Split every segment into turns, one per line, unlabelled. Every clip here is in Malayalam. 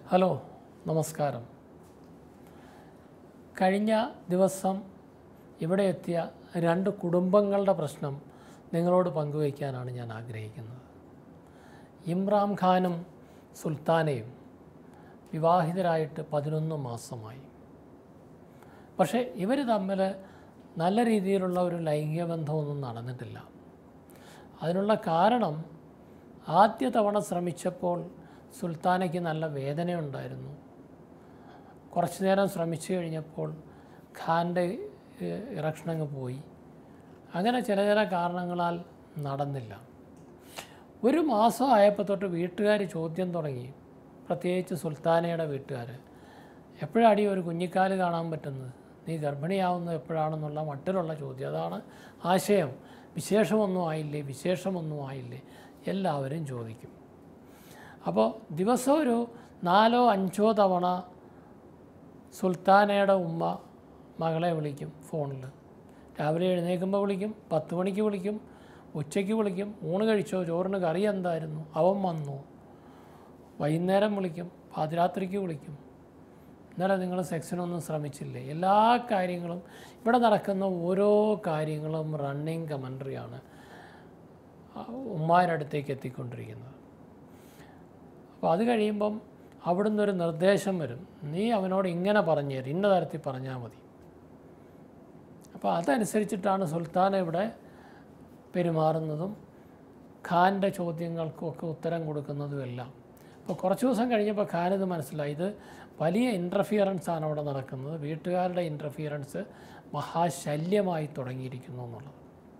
ഹലോ നമസ്കാരം കഴിഞ്ഞ ദിവസം ഇവിടെ എത്തിയ രണ്ട് കുടുംബങ്ങളുടെ പ്രശ്നം നിങ്ങളോട് പങ്കുവയ്ക്കാനാണ് ഞാൻ ആഗ്രഹിക്കുന്നത് ഇമ്രാം ഖാനും സുൽത്താനയും വിവാഹിതരായിട്ട് പതിനൊന്ന് മാസമായി പക്ഷേ ഇവർ തമ്മിൽ നല്ല രീതിയിലുള്ള ഒരു ലൈംഗിക ബന്ധമൊന്നും നടന്നിട്ടില്ല അതിനുള്ള കാരണം ആദ്യ തവണ ശ്രമിച്ചപ്പോൾ സുൽത്താനയ്ക്ക് നല്ല വേദനയുണ്ടായിരുന്നു കുറച്ചു നേരം ശ്രമിച്ചു കഴിഞ്ഞപ്പോൾ ഖാൻ്റെ ഇറക്ഷൻ അങ്ങ് പോയി അങ്ങനെ ചില ചില കാരണങ്ങളാൽ നടന്നില്ല ഒരു മാസം ആയപ്പോൾ തൊട്ട് വീട്ടുകാർ ചോദ്യം തുടങ്ങി പ്രത്യേകിച്ച് സുൽത്താനയുടെ വീട്ടുകാർ എപ്പോഴാടി ഒരു കുഞ്ഞിക്കാല് കാണാൻ പറ്റുന്നത് നീ ഗർഭിണിയാവുന്നത് എപ്പോഴാണെന്നുള്ള മട്ടിലുള്ള ചോദ്യം അതാണ് ആശയം വിശേഷമൊന്നും ആയില്ലേ വിശേഷമൊന്നും ആയില്ലേ എല്ലാവരും ചോദിക്കും അപ്പോൾ ദിവസം ഒരു നാലോ അഞ്ചോ തവണ സുൽത്താനയുടെ ഉമ്മ മകളെ വിളിക്കും ഫോണിൽ രാവിലെ എഴുന്നേൽക്കുമ്പോൾ വിളിക്കും പത്ത് മണിക്ക് വിളിക്കും ഉച്ചയ്ക്ക് വിളിക്കും ഊണ് കഴിച്ചോ ചോറിന് കറി എന്തായിരുന്നു അവൻ വന്നു വൈകുന്നേരം വിളിക്കും പാതിരാത്രിക്ക് വിളിക്കും ഇന്നലെ നിങ്ങൾ സെക്സിനൊന്നും ശ്രമിച്ചില്ലേ എല്ലാ കാര്യങ്ങളും ഇവിടെ നടക്കുന്ന ഓരോ കാര്യങ്ങളും റണ്ണിങ് കമൻട്രിയാണ് ഉമ്മാരുടെ അടുത്തേക്ക് എത്തിക്കൊണ്ടിരിക്കുന്നത് അപ്പോൾ അത് കഴിയുമ്പം അവിടുന്ന് ഒരു നിർദ്ദേശം വരും നീ അവനോട് ഇങ്ങനെ പറഞ്ഞു തരും ഇന്ന തരത്തിൽ പറഞ്ഞാൽ മതി അപ്പോൾ അതനുസരിച്ചിട്ടാണ് സുൽത്താൻ ഇവിടെ പെരുമാറുന്നതും ഖാൻ്റെ ചോദ്യങ്ങൾക്കും ഒക്കെ ഉത്തരം കൊടുക്കുന്നതും എല്ലാം അപ്പോൾ കുറച്ച് ദിവസം കഴിഞ്ഞപ്പോൾ ഖാൻ ഇത് മനസ്സിലായി ഇത് വലിയ ഇൻ്റർഫിയറൻസ് ആണ് അവിടെ നടക്കുന്നത് വീട്ടുകാരുടെ ഇൻ്റർഫിയറൻസ് മഹാശല്യമായി തുടങ്ങിയിരിക്കുന്നു എന്നുള്ളത്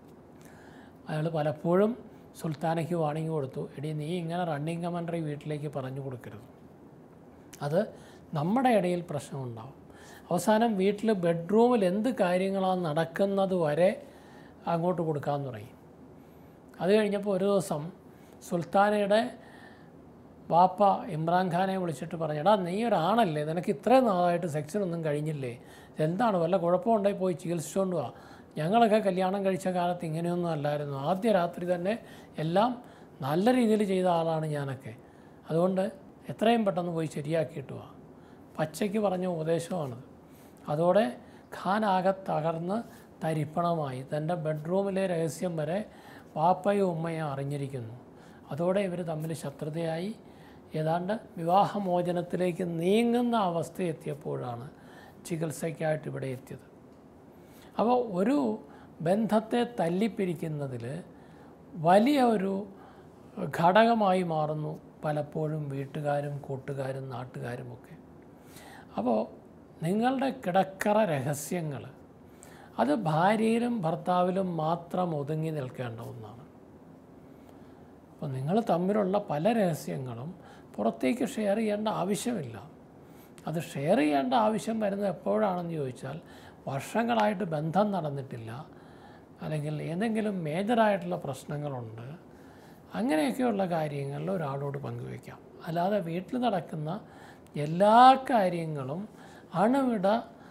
അയാൾ പലപ്പോഴും സുൽത്താനയ്ക്ക് വാണിംഗ് കൊടുത്തു എടി നീ ഇങ്ങനെ റണ്ണിങ് കമൻട്രി വീട്ടിലേക്ക് പറഞ്ഞു കൊടുക്കരുത് അത് നമ്മുടെ ഇടയിൽ പ്രശ്നമുണ്ടാവും അവസാനം വീട്ടിൽ ബെഡ്റൂമിൽ എന്ത് കാര്യങ്ങളാണ് നടക്കുന്നത് വരെ അങ്ങോട്ട് കൊടുക്കാൻ തുടങ്ങി അത് കഴിഞ്ഞപ്പോൾ ഒരു ദിവസം സുൽത്താനയുടെ വാപ്പ ഇമ്രാൻഖാനെ വിളിച്ചിട്ട് പറഞ്ഞു എടാ നീ ഒരാണല്ലേ നിനക്ക് ഇത്രയും നാളായിട്ട് സെക്സിനൊന്നും കഴിഞ്ഞില്ലേ എന്താണ് വല്ല കുഴപ്പമുണ്ടെങ്കിൽ പോയി ചികിത്സിച്ചുകൊണ്ട് വാ ഞങ്ങളൊക്കെ കല്യാണം കഴിച്ച കാലത്ത് ഇങ്ങനെയൊന്നും അല്ലായിരുന്നു ആദ്യ രാത്രി തന്നെ എല്ലാം നല്ല രീതിയിൽ ചെയ്ത ആളാണ് ഞാനൊക്കെ അതുകൊണ്ട് എത്രയും പെട്ടെന്ന് പോയി ശരിയാക്കിയിട്ട് വാ പച്ചയ്ക്ക് പറഞ്ഞ ഉപദേശമാണത് അതോടെ ഖാൻ ആകെ തകർന്ന് തരിപ്പണമായി തൻ്റെ ബെഡ്റൂമിലെ രഹസ്യം വരെ വാപ്പയും ഉമ്മയും അറിഞ്ഞിരിക്കുന്നു അതോടെ ഇവർ തമ്മിൽ ശത്രുതയായി ഏതാണ്ട് വിവാഹമോചനത്തിലേക്ക് നീങ്ങുന്ന അവസ്ഥ എത്തിയപ്പോഴാണ് ചികിത്സയ്ക്കായിട്ട് ഇവിടെ എത്തിയത് അപ്പോൾ ഒരു ബന്ധത്തെ തല്ലിപ്പിരിക്കുന്നതിൽ വലിയ ഒരു ഘടകമായി മാറുന്നു പലപ്പോഴും വീട്ടുകാരും കൂട്ടുകാരും നാട്ടുകാരുമൊക്കെ അപ്പോൾ നിങ്ങളുടെ കിടക്കറ രഹസ്യങ്ങൾ അത് ഭാര്യയിലും ഭർത്താവിലും മാത്രം ഒതുങ്ങി നിൽക്കേണ്ട ഒന്നാണ് അപ്പോൾ നിങ്ങൾ തമ്മിലുള്ള പല രഹസ്യങ്ങളും പുറത്തേക്ക് ഷെയർ ചെയ്യേണ്ട ആവശ്യമില്ല അത് ഷെയർ ചെയ്യേണ്ട ആവശ്യം വരുന്നത് എപ്പോഴാണെന്ന് ചോദിച്ചാൽ വർഷങ്ങളായിട്ട് ബന്ധം നടന്നിട്ടില്ല അല്ലെങ്കിൽ ഏതെങ്കിലും മേജറായിട്ടുള്ള പ്രശ്നങ്ങളുണ്ട് അങ്ങനെയൊക്കെയുള്ള കാര്യങ്ങളിൽ ഒരാളോട് പങ്കുവയ്ക്കാം അല്ലാതെ വീട്ടിൽ നടക്കുന്ന എല്ലാ കാര്യങ്ങളും അണുവിട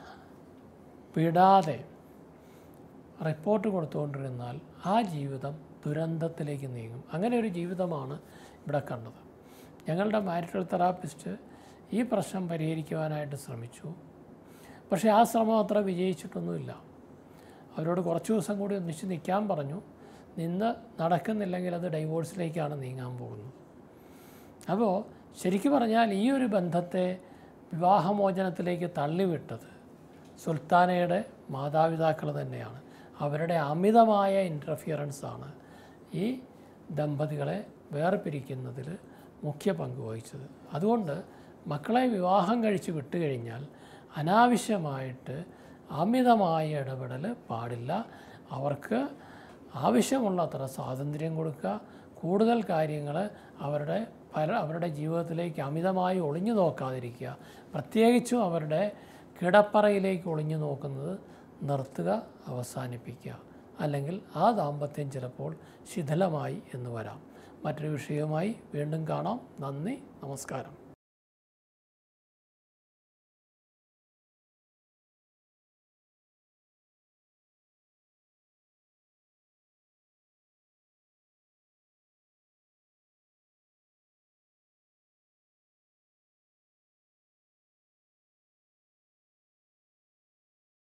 വിടാതെ റിപ്പോർട്ട് കൊടുത്തുകൊണ്ടിരുന്നാൽ ആ ജീവിതം ദുരന്തത്തിലേക്ക് നീങ്ങും അങ്ങനെ ഒരു ജീവിതമാണ് ഇവിടെ കണ്ടത് ഞങ്ങളുടെ മാരിറ്റൽ തെറാപ്പിസ്റ്റ് ഈ പ്രശ്നം പരിഹരിക്കുവാനായിട്ട് ശ്രമിച്ചു പക്ഷേ ആ ശ്രമം അത്ര വിജയിച്ചിട്ടൊന്നുമില്ല അവരോട് കുറച്ച് ദിവസം കൂടി ഒന്നിച്ച് നിൽക്കാൻ പറഞ്ഞു നിന്ന് നടക്കുന്നില്ലെങ്കിൽ അത് ഡൈവോഴ്സിലേക്കാണ് നീങ്ങാൻ പോകുന്നത് അപ്പോൾ ശരിക്കും പറഞ്ഞാൽ ഈ ഒരു ബന്ധത്തെ വിവാഹമോചനത്തിലേക്ക് തള്ളിവിട്ടത് സുൽത്താനയുടെ മാതാപിതാക്കൾ തന്നെയാണ് അവരുടെ അമിതമായ ഇൻ്റർഫിയറൻസ് ആണ് ഈ ദമ്പതികളെ വേർപിരിക്കുന്നതിൽ മുഖ്യ പങ്ക് വഹിച്ചത് അതുകൊണ്ട് മക്കളെ വിവാഹം കഴിച്ച് വിട്ടുകഴിഞ്ഞാൽ അനാവശ്യമായിട്ട് അമിതമായ ഇടപെടൽ പാടില്ല അവർക്ക് ആവശ്യമുള്ളത്ര സ്വാതന്ത്ര്യം കൊടുക്കുക കൂടുതൽ കാര്യങ്ങൾ അവരുടെ പല അവരുടെ ജീവിതത്തിലേക്ക് അമിതമായി ഒളിഞ്ഞു നോക്കാതിരിക്കുക പ്രത്യേകിച്ചും അവരുടെ കിടപ്പറയിലേക്ക് ഒളിഞ്ഞു നോക്കുന്നത് നിർത്തുക അവസാനിപ്പിക്കുക അല്ലെങ്കിൽ ആ ദാമ്പത്യം ചിലപ്പോൾ ശിഥിലമായി എന്ന് വരാം മറ്റൊരു വിഷയവുമായി വീണ്ടും കാണാം നന്ദി നമസ്കാരം